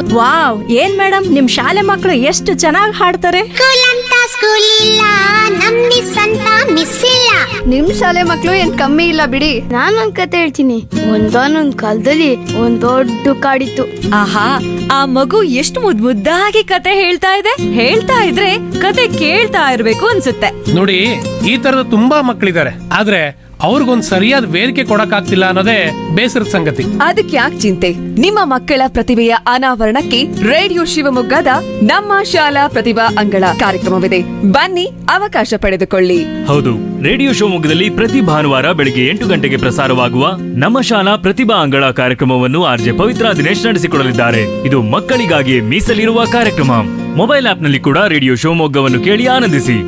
wow ಏನ್ madam ನಿಮ್ ಶಾಲೆ ಮಕ್ಕಳು ಎಷ್ಟು ಚೆನ್ನಾಗಿ ಹಾಡ್ತಾರೆ ಸ್ಕೂಲ್ ಅಂತ ಸ್ಕೂಲ್ ಇಲ್ಲ ನಮ್ ಮಿಸ್ ಅಂತ ಮಿಸ್ ಇಲ್ಲ ನಿಮ್ ಶಾಲೆ ಮಕ್ಳು ಏನ್ ಕಮ್ಮಿ ಇಲ್ಲ ಬಿಡಿ ನಾನೊಂದ್ ಕತೆ ಹೇಳ್ತೀನಿ ಒಂದಾನೊಂದ್ ಕಾಲದಲ್ಲಿ ಒಂದ್ ದೊಡ್ಡ ಕಾಡಿತ್ತು ಆಹಾ ಆ ಮಗು ಎಷ್ಟು ಮುದ್ ಮುದ್ದಾಗಿ ಕತೆ ಹೇಳ್ತಾ ಇದೆ ಹೇಳ್ತಾ ಇದ್ರೆ ಕತೆ ಕೇಳ್ತಾ ಇರ್ಬೇಕು ಅನ್ಸುತ್ತೆ ನೋಡಿ ಈ ತರದ ತುಂಬಾ ಮಕ್ಕಳಿದ್ದಾರೆ ಆದ್ರೆ ಅವ್ರಿಗೊಂದ್ ಸರಿಯಾದ ವೇದಿಕೆ ಕೊಡಕ್ಕಾಗ್ತಿಲ್ಲ ಅನ್ನೋದೇ ಬೇಸರದ ಸಂಗತಿ ಅದಕ್ಕೆ ಯಾಕೆ ಚಿಂತೆ ನಿಮ್ಮ ಮಕ್ಕಳ ಪ್ರತಿಭೆಯ ಅನಾವರಣಕ್ಕೆ ರೇಡಿಯೋ ಶಿವಮೊಗ್ಗದ ನಮ್ಮ ಶಾಲಾ ಪ್ರತಿಭಾ ಅಂಗಳ ಕಾರ್ಯಕ್ರಮವಿದೆ ಬನ್ನಿ ಅವಕಾಶ ಪಡೆದುಕೊಳ್ಳಿ ಹೌದು ರೇಡಿಯೋ ಶಿವಮೊಗ್ಗದಲ್ಲಿ ಪ್ರತಿ ಭಾನುವಾರ ಬೆಳಿಗ್ಗೆ ಎಂಟು ಗಂಟೆಗೆ ಪ್ರಸಾರವಾಗುವ ನಮ್ಮ ಶಾಲಾ ಪ್ರತಿಭಾ ಅಂಗಳ ಕಾರ್ಯಕ್ರಮವನ್ನು ಆರ್ಜೆ ಪವಿತ್ರ ದಿನೇಶ್ ನಡೆಸಿಕೊಡಲಿದ್ದಾರೆ ಇದು ಮಕ್ಕಳಿಗಾಗಿ ಮೀಸಲಿರುವ ಕಾರ್ಯಕ್ರಮ ಮೊಬೈಲ್ ಆಪ್ನಲ್ಲಿ ಕೂಡ ರೇಡಿಯೋ ಶಿವಮೊಗ್ಗವನ್ನು ಕೇಳಿ ಆನಂದಿಸಿ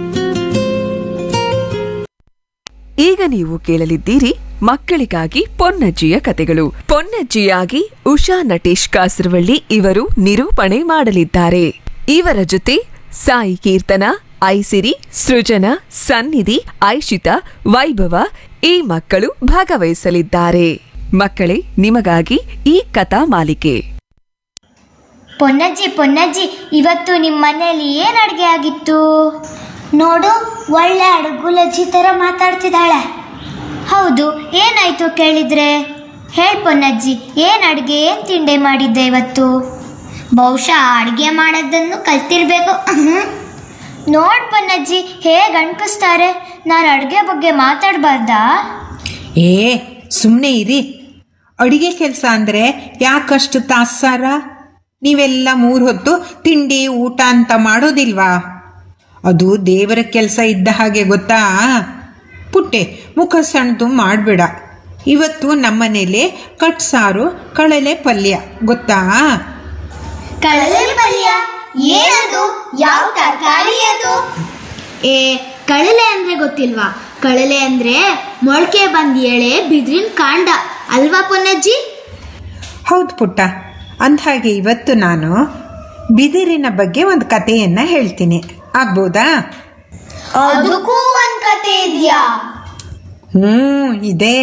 ಈಗ ನೀವು ಕೇಳಲಿದ್ದೀರಿ ಮಕ್ಕಳಿಗಾಗಿ ಪೊನ್ನಜ್ಜಿಯ ಕತೆಗಳು ಪೊನ್ನಜ್ಜಿಯಾಗಿ ಉಷಾ ನಟೇಶ್ ಕಾಸರವಳ್ಳಿ ಇವರು ನಿರೂಪಣೆ ಮಾಡಲಿದ್ದಾರೆ ಇವರ ಜೊತೆ ಸಾಯಿ ಕೀರ್ತನ ಐಸಿರಿ ಸೃಜನ ಸನ್ನಿಧಿ ಐಶಿತಾ ವೈಭವ ಈ ಮಕ್ಕಳು ಭಾಗವಹಿಸಲಿದ್ದಾರೆ ಮಕ್ಕಳೇ ನಿಮಗಾಗಿ ಈ ಕಥಾ ಮಾಲಿಕೆ ಪೊನ್ನಜ್ಜಿ ಪೊನ್ನಜ್ಜಿ ಇವತ್ತು ನಿಮ್ಮ ಮನೆಯಲ್ಲಿ ಏನು ಅಡುಗೆ ಆಗಿತ್ತು ನೋಡು ಒಳ್ಳೆ ಅಡುಗುಲಜ್ಜಿ ಥರ ಮಾತಾಡ್ತಿದ್ದಾಳೆ ಹೌದು ಏನಾಯ್ತು ಕೇಳಿದ್ರೆ ಹೇಳ್ ಪೊನ್ನಜ್ಜಿ ಏನು ಅಡುಗೆ ಏನು ತಿಂಡಿ ಮಾಡಿದ್ದೆ ಇವತ್ತು ಬಹುಶಃ ಅಡುಗೆ ಮಾಡೋದನ್ನು ಕಲ್ತಿರ್ಬೇಕು ನೋಡ್ ಪೊನ್ನಜ್ಜಿ ಹೇಗೆ ಅಣ್ಕಿಸ್ತಾರೆ ನಾನು ಅಡುಗೆ ಬಗ್ಗೆ ಮಾತಾಡಬಾರ್ದಾ ಏ ಸುಮ್ಮನೆ ಇರಿ ಅಡಿಗೆ ಕೆಲಸ ಅಂದರೆ ಯಾಕಷ್ಟು ತಾತ್ಸಾರ ನೀವೆಲ್ಲ ಮೂರು ಹೊತ್ತು ತಿಂಡಿ ಊಟ ಅಂತ ಮಾಡೋದಿಲ್ವಾ ಅದು ದೇವರ ಕೆಲಸ ಇದ್ದ ಹಾಗೆ ಗೊತ್ತಾ ಪುಟ್ಟೆ ಮುಖ ಸಣ್ಣದು ಮಾಡಬೇಡ ಇವತ್ತು ನಮ್ಮನೇಲಿ ಕಟ್ಸಾರು ಕಳಲೆ ಪಲ್ಯ ಗೊತ್ತಾ ಕಳಲೆ ಪಲ್ಯ ಏನದು ಯಾವ ತರಕಾರಿ ಅದು ಏ ಕಳಲೆ ಅಂದ್ರೆ ಗೊತ್ತಿಲ್ವಾ ಕಳಲೆ ಅಂದ್ರೆ ಮೊಳಕೆ ಬಂದ ಎಳೆ ಬಿದಿರಿನ ಕಾಂಡ ಅಲ್ವಾ ಪೊನ್ನಜ್ಜಿ ಹೌದು ಪುಟ್ಟ ಅಂದಹಾಗೆ ಇವತ್ತು ನಾನು ಬಿದಿರಿನ ಬಗ್ಗೆ ಒಂದು ಕಥೆಯನ್ನು ಹೇಳ್ತೀನಿ ಆಗ್ಬೋದಾ ಅದಕ್ಕೂ ಒಂದ್ ಕತೆ ಇದೆಯಾ ಹ್ಞೂ ಇದೆ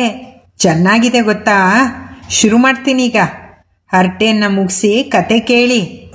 ಚೆನ್ನಾಗಿದೆ ಗೊತ್ತಾ ಶುರು ಮಾಡ್ತೀನಿ ಈಗ ಹರಟೆಯನ್ನು ಮುಗಿಸಿ ಕತೆ ಕೇಳಿ